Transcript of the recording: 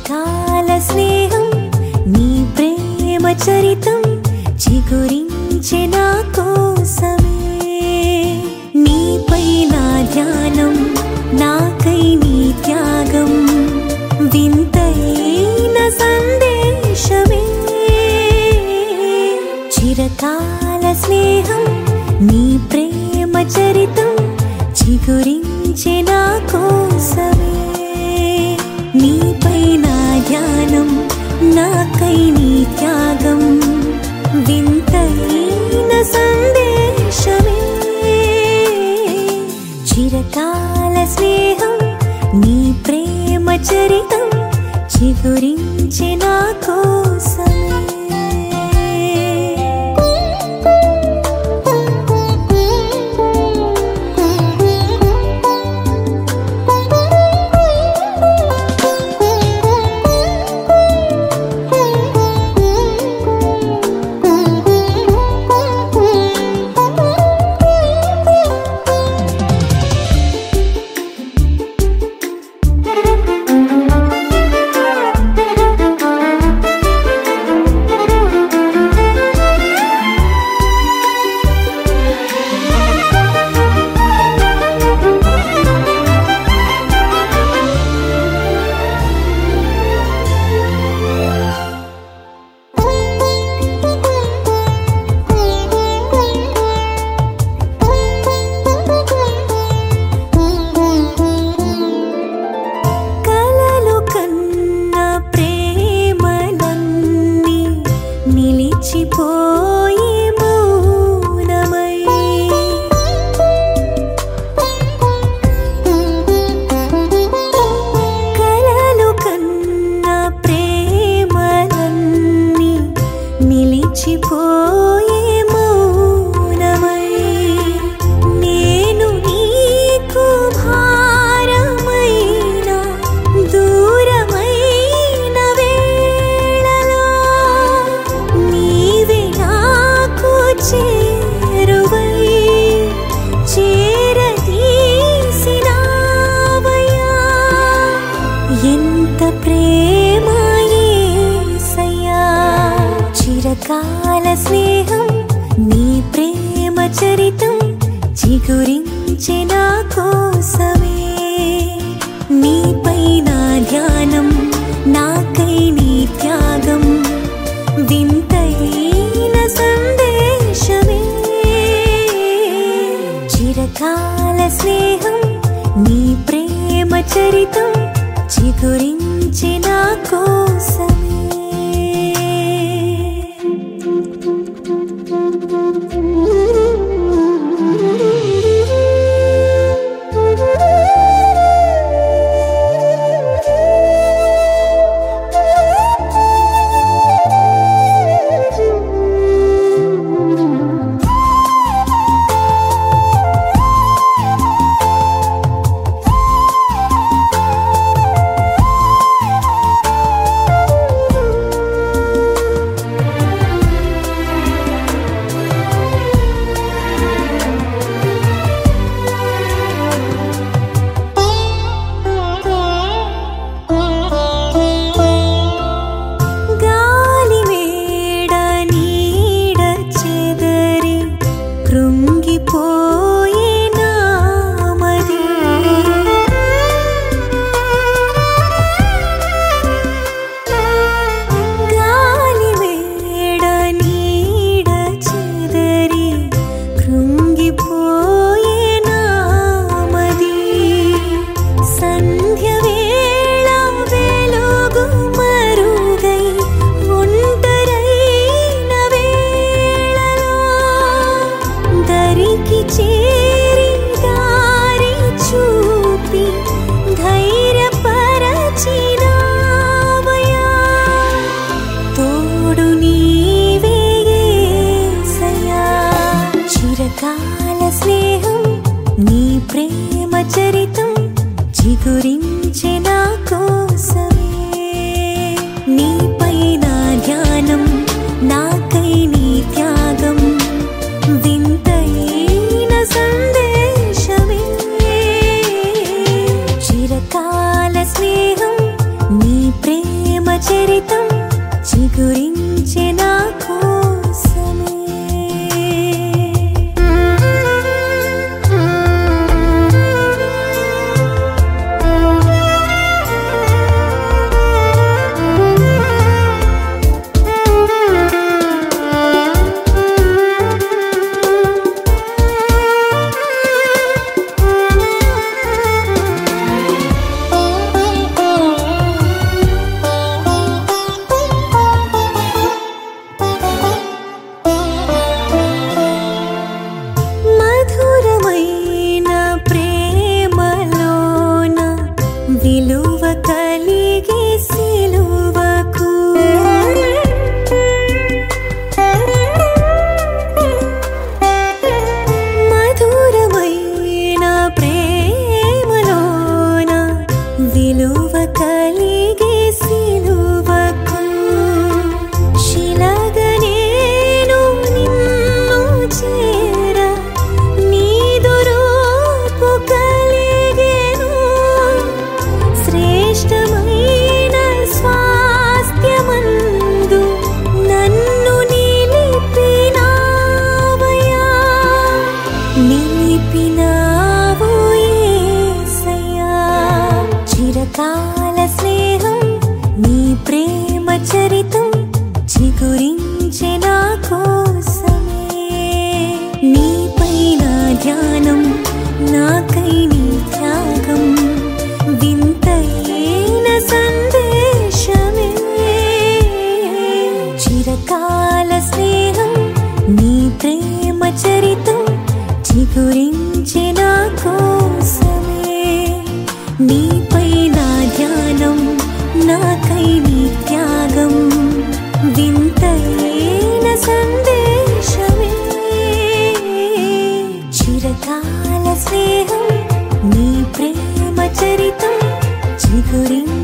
చిరకాల స్నేహం నీ ప్రేమ చరితం చిగురించే నా కోసమే నీపై నా ధ్యానం నాకై నీ త్యాగం వింతైన సందేశమే చిరకాల స్నేహం నీ ప్రేమ చరితం చిగురించే నా కోసమే నీపై నా ధ్యానం నాకై నీ త్యాగం వింతైన సందేశమే చిరకాల స్నేహం నీ ప్రేమ చరితం చిగురించే నా కలలు కన్న ప్రేమలన్నీ నిలిచిపోయి మౌనమై కలలు కన్న ప్రేమలన్నీ నిలిచిపోయే మౌనమై నేను నీకు భారమైన దూరమైన వేళలో నీవే నాకు చేరువై చేరదీసినావయ్యా ఎంత ప్రేమ యేసయ్యా చిరకాల స్నేహం నీ ప్రేమ చరితం చిగురించే నా కోసమే నీపై నా ధ్యానం నాకై నీ త్యాగం వింతైన సందేశమే చిరకాల స్నేహం నీ ప్రేమ చరితం చిగురించి నా కోసమే చరితం చిగురించే నా కోసమే మధురమైన ప్రేమలోన విలువ కలిగే సిలువకు మధురమైన ప్రేమలోన విలువ కలిగే సిలువకు శిలగా నేను నిన్ను చేర నీదు రూపు కలిగెను శ్రేష్టమైన స్వాస్థ్యమందు నన్ను నిలిపినావయ్యా నిలిపినావు యేసయ్యా చిరకాల స్నేహం నీ ప్రేమ చరితం చిగురించే నా కోసమే నీపైన ధ్యానం నాకై నీ త్యాగం వింతైన సందేశమే చిరకాల స్నేహం నీ ప్రేమ చరితం చిగురించే నా కోసమే నీపై నా ధ్యానం నాకై నీ త్యాగం వింతైన సందేశమే చిరకాల స్నేహం నీ ప్రేమ చరితం చిగురించే